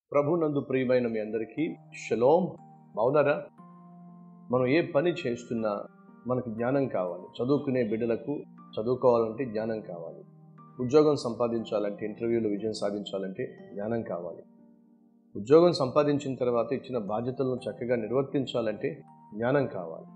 ప్రభునందు ప్రియమైన మీ అందరికీ షలోం బావున్నారా మనం ఏ పని చేస్తున్నా మనకు జ్ఞానం కావాలి చదువుకునే బిడ్డలకు చదువుకోవాలంటే జ్ఞానం కావాలి ఉద్యోగం సంపాదించాలంటే ఇంటర్వ్యూలో విజయం సాధించాలంటే జ్ఞానం కావాలి ఉద్యోగం సంపాదించిన తర్వాత ఇచ్చిన బాధ్యతలను చక్కగా నిర్వర్తించాలంటే జ్ఞానం కావాలి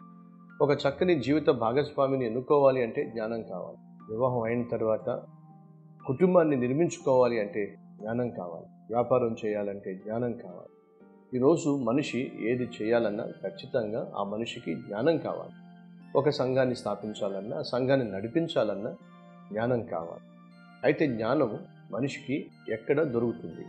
ఒక చక్కని జీవిత భాగస్వామిని ఎన్నుకోవాలి అంటే జ్ఞానం కావాలి వివాహం అయిన తర్వాత కుటుంబాన్ని నిర్మించుకోవాలి అంటే జ్ఞానం కావాలి వ్యాపారం చేయాలంటే జ్ఞానం కావాలి ఈరోజు మనిషి ఏది చేయాలన్నా ఖచ్చితంగా ఆ మనిషికి జ్ఞానం కావాలి ఒక సంఘాన్ని స్థాపించాలన్నా ఆ సంఘాన్ని నడిపించాలన్నా జ్ఞానం కావాలి అయితే జ్ఞానం మనిషికి ఎక్కడ దొరుకుతుంది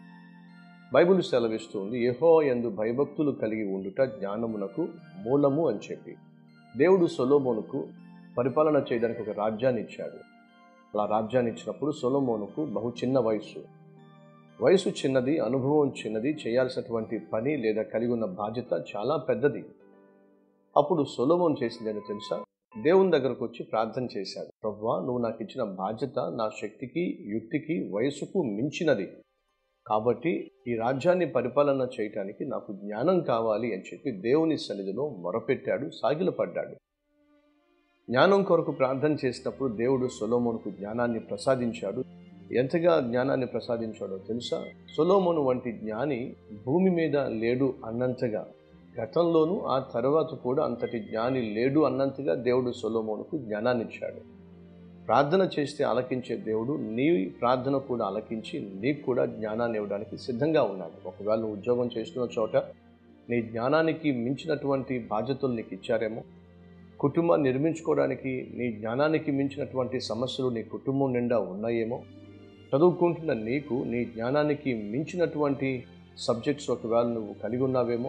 బైబిల్ సెలవిస్తుంది యహో ఎందు భయభక్తులు కలిగి ఉండుట జ్ఞానమునకు మూలము అని చెప్పి దేవుడు సొలోమోనుకు పరిపాలన చేయడానికి ఒక రాజ్యాన్ని ఇచ్చాడు అలా రాజ్యాన్ని ఇచ్చినప్పుడు సొలోమోనుకు బహు చిన్న వయసు వయసు చిన్నది అనుభవం చిన్నది చేయాల్సినటువంటి పని లేదా కలిగి ఉన్న బాధ్యత చాలా పెద్దది అప్పుడు సొలోమోన్ చేసిందేదో తెలుసా దేవుని దగ్గరకు వచ్చి ప్రార్థన చేశాడు ప్రవ్వా నువ్వు నాకు ఇచ్చిన బాధ్యత నా శక్తికి యుక్తికి వయసుకు మించినది కాబట్టి ఈ రాజ్యాన్ని పరిపాలన చేయటానికి నాకు జ్ఞానం కావాలి అని చెప్పి దేవుని సన్నిధిలో మొరపెట్టాడు సాగిలపడ్డాడు జ్ఞానం కొరకు ప్రార్థన చేసినప్పుడు దేవుడు సొలోమోనుకు జ్ఞానాన్ని ప్రసాదించాడు ఎంతగా జ్ఞానాన్ని ప్రసాదించాడో తెలుసా సొలోమోను వంటి జ్ఞాని భూమి మీద లేడు అన్నంతగా గతంలోనూ ఆ తర్వాత కూడా అంతటి జ్ఞాని లేడు అన్నంతగా దేవుడు సొలోమోనుకు జ్ఞానాన్ని ఇచ్చాడు ప్రార్థన చేస్తే ఆలకించే దేవుడు నీ ప్రార్థన కూడా ఆలకించి నీకు కూడా జ్ఞానాన్ని ఇవ్వడానికి సిద్ధంగా ఉన్నాడు ఒకవేళ నువ్వు ఉద్యోగం చేస్తున్న చోట నీ జ్ఞానానికి మించినటువంటి బాధ్యతలు నీకు ఇచ్చారేమో కుటుంబాన్ని నిర్మించుకోవడానికి నీ జ్ఞానానికి మించినటువంటి సమస్యలు నీ కుటుంబం నిండా ఉన్నాయేమో చదువుకుంటున్న నీకు నీ జ్ఞానానికి మించినటువంటి సబ్జెక్ట్స్ ఒకవేళ నువ్వు కలిగి ఉన్నావేమో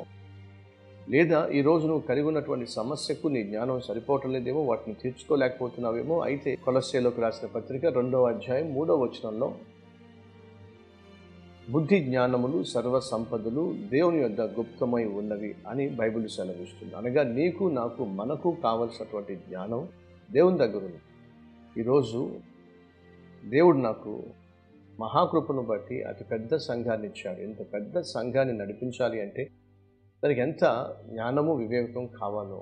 లేదా ఈరోజు నువ్వు కలిగి ఉన్నటువంటి సమస్యకు నీ జ్ఞానం సరిపోవటం లేదేమో వాటిని తీర్చుకోలేకపోతున్నావేమో అయితే కొలస్సేలోకి రాసిన పత్రిక రెండవ అధ్యాయం మూడవ వచనంలో బుద్ధి జ్ఞానములు సర్వ సంపదలు దేవుని యొద్ద గుప్తమై ఉన్నవి అని బైబిల్ సెలవిస్తుంది అనగా నీకు నాకు మనకు కావలసినటువంటి జ్ఞానం దేవుని దగ్గర ఉంది ఈరోజు దేవుడు నాకు మహాకృపను బట్టి అతి పెద్ద సంఘాన్ని ఇచ్చాడు ఇంత పెద్ద సంఘాన్ని నడిపించాలి అంటే దానికి ఎంత జ్ఞానము వివేకం కావాలో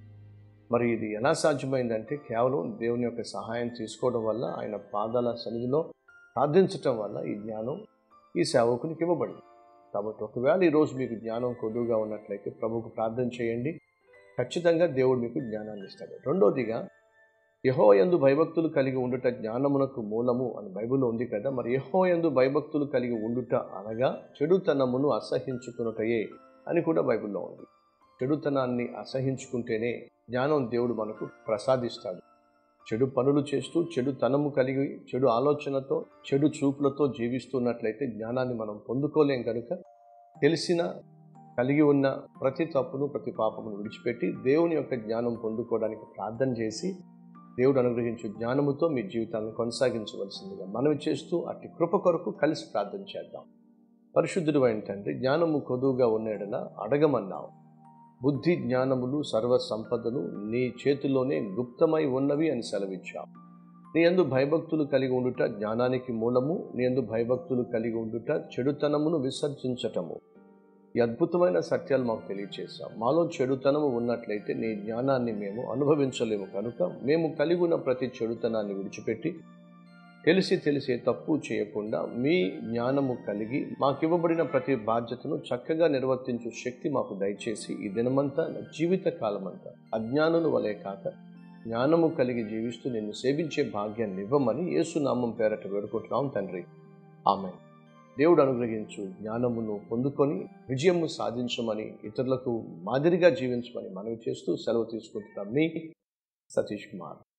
మరి ఇది ఎలా సాధ్యమైందంటే కేవలం దేవుని యొక్క సహాయం తీసుకోవడం వల్ల ఆయన పాదాల సన్నిధిలో ప్రార్థించటం వల్ల ఈ జ్ఞానం ఈ సేవకునికి ఇవ్వబడింది కాబట్టి ఒకవేళ ఈరోజు మీకు జ్ఞానం కొద్దుగా ఉన్నట్లయితే ప్రభుకు ప్రార్థన చేయండి ఖచ్చితంగా దేవుడు మీకు జ్ఞానాన్ని ఇస్తాడు రెండోదిగా యహో ఎందు భయభక్తులు కలిగి ఉండుట జ్ఞానమునకు మూలము అని బైబిల్లో ఉంది కదా మరి యహో ఎందు భయభక్తులు కలిగి ఉండుట అనగా చెడుతనమును అసహించుకున్నటయే అని కూడా బైబిల్లో ఉంది చెడుతనాన్ని అసహించుకుంటేనే జ్ఞానం దేవుడు మనకు ప్రసాదిస్తాడు చెడు పనులు చేస్తూ చెడు తనము కలిగి చెడు ఆలోచనతో చెడు చూపులతో జీవిస్తున్నట్లయితే జ్ఞానాన్ని మనం పొందుకోలేం కనుక తెలిసిన కలిగి ఉన్న ప్రతి తప్పును ప్రతి పాపమును విడిచిపెట్టి దేవుని యొక్క జ్ఞానం పొందుకోవడానికి ప్రార్థన చేసి దేవుడు అనుగ్రహించు జ్ఞానముతో మీ జీవితాలను కొనసాగించవలసిందిగా మనవి చేస్తూ అట్టి కృప కొరకు కలిసి ప్రార్థన చేద్దాం పరిశుద్ధుడు తండ్రి జ్ఞానము కొదువుగా ఉన్నడన అడగమన్నావు బుద్ధి జ్ఞానములు సర్వ సంపదలు నీ చేతిలోనే గుప్తమై ఉన్నవి అని సెలవిచ్చావు నీ ఎందు భయభక్తులు కలిగి ఉండుట జ్ఞానానికి మూలము నీ ఎందు భయభక్తులు కలిగి ఉండుట చెడుతనమును విసర్జించటము ఈ అద్భుతమైన సత్యాలు మాకు తెలియచేశాం మాలో చెడుతనము ఉన్నట్లయితే నీ జ్ఞానాన్ని మేము అనుభవించలేము కనుక మేము కలిగి ఉన్న ప్రతి చెడుతనాన్ని విడిచిపెట్టి తెలిసి తెలిసే తప్పు చేయకుండా మీ జ్ఞానము కలిగి మాకు ఇవ్వబడిన ప్రతి బాధ్యతను చక్కగా నిర్వర్తించు శక్తి మాకు దయచేసి ఈ దినమంతా జీవిత కాలమంతా అజ్ఞానుల వలె కాక జ్ఞానము కలిగి జీవిస్తూ నిన్ను సేవించే భాగ్యాన్ని ఇవ్వమని యేసునామం పేరట వేడుకుంటున్నాం తండ్రి ఆమె దేవుడు అనుగ్రహించు జ్ఞానమును పొందుకొని విజయము సాధించమని ఇతరులకు మాదిరిగా జీవించమని మనవి చేస్తూ సెలవు తీసుకుంటున్నాం మీ సతీష్ కుమార్